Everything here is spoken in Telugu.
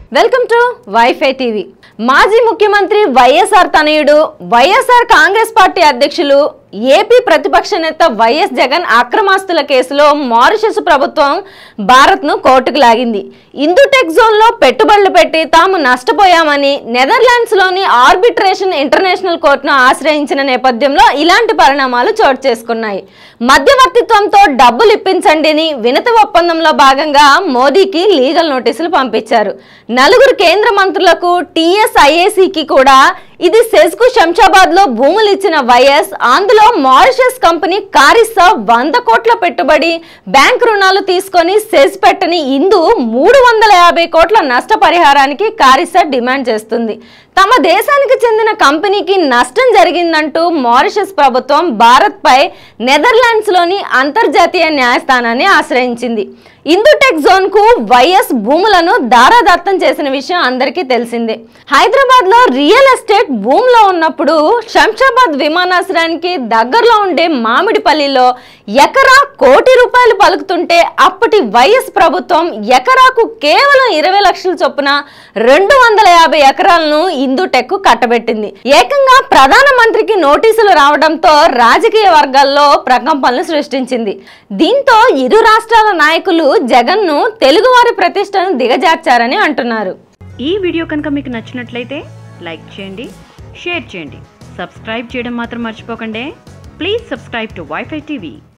వెల్కమ్ టు వైఫై టీవీ మాజీ ముఖ్యమంత్రి వైఎస్ఆర్ తనయుడు వైఎస్ఆర్ కాంగ్రెస్ పార్టీ అధ్యక్షులు ఏపీ ప్రతిపక్ష నేత వైఎస్ జగన్ అక్రమాస్తుల కేసులో మారిషస్ ప్రభుత్వం భారత్ను కోర్టుకు లాగింది ఇందుటెక్ జోన్లో పెట్టుబడులు పెట్టి తాము నష్టపోయామని నెదర్లాండ్స్లోని ఆర్బిట్రేషన్ ఇంటర్నేషనల్ కోర్టును ఆశ్రయించిన నేపథ్యంలో ఇలాంటి పరిణామాలు చోటు చేసుకున్నాయి మధ్యవర్తిత్వంతో డబ్బులు ఇప్పించండిని వినతి ఒప్పందంలో భాగంగా మోదీకి లీగల్ నోటీసులు పంపించారు నలుగురు కేంద్ర మంత్రులకు టీఎస్ఐఏసీకి కూడా ఇది సెజ్కు శంషాబాద్ లో భూములు ఇచ్చిన వైఎస్ అందులో మారిషస్ కంపెనీ కారిస్సా వంద కోట్ల పెట్టుబడి బ్యాంక్ రుణాలు తీసుకొని సెజ్ పెట్టని ఇందు మూడు వందల యాభై కోట్ల నష్టపరిహారానికి కారిస్సా డిమాండ్ చేస్తుంది తమ దేశానికి చెందిన కంపెనీకి నష్టం జరిగిందంటూ మారిషస్ ప్రభుత్వం భారత్పై నెదర్లాండ్స్లోని అంతర్జాతీయ న్యాయస్థానాన్ని ఆశ్రయించింది ఇందుటెక్ జోన్ కు వైఎస్ భూములను దారాదత్తం చేసిన విషయం అందరికీ తెలిసిందే హైదరాబాద్ లో రియల్ ఎస్టేట్ భూమిలో ఉన్నప్పుడు శంషాబాద్ విమానాశ్రయానికి దగ్గరలో ఉండే మామిడిపల్లిలో ఎకరా కోటి రూపాయలు పలుకుతుంటే అప్పటి వైఎస్ ప్రభుత్వం ఎకరాకు కేవలం ఇరవై లక్షల చొప్పున రెండు వందల యాభై ఎకరాలను ఇందుటెక్ కట్టబెట్టింది ఏకంగా ప్రధానమంత్రికి నోటీసులు రావడంతో రాజకీయ వర్గాల్లో ప్రకంపనలు సృష్టించింది దీంతో ఇరు రాష్ట్రాల నాయకులు జగన్ను తెలుగువారి ప్రతిష్టను దిగజార్చారని అంటున్నారు ఈ వీడియో కనుక మీకు నచ్చినట్లయితే లైక్ చేయండి షేర్ చేయండి సబ్స్క్రైబ్ చేయడం మాత్రం మర్చిపోకండి please subscribe to wifi TV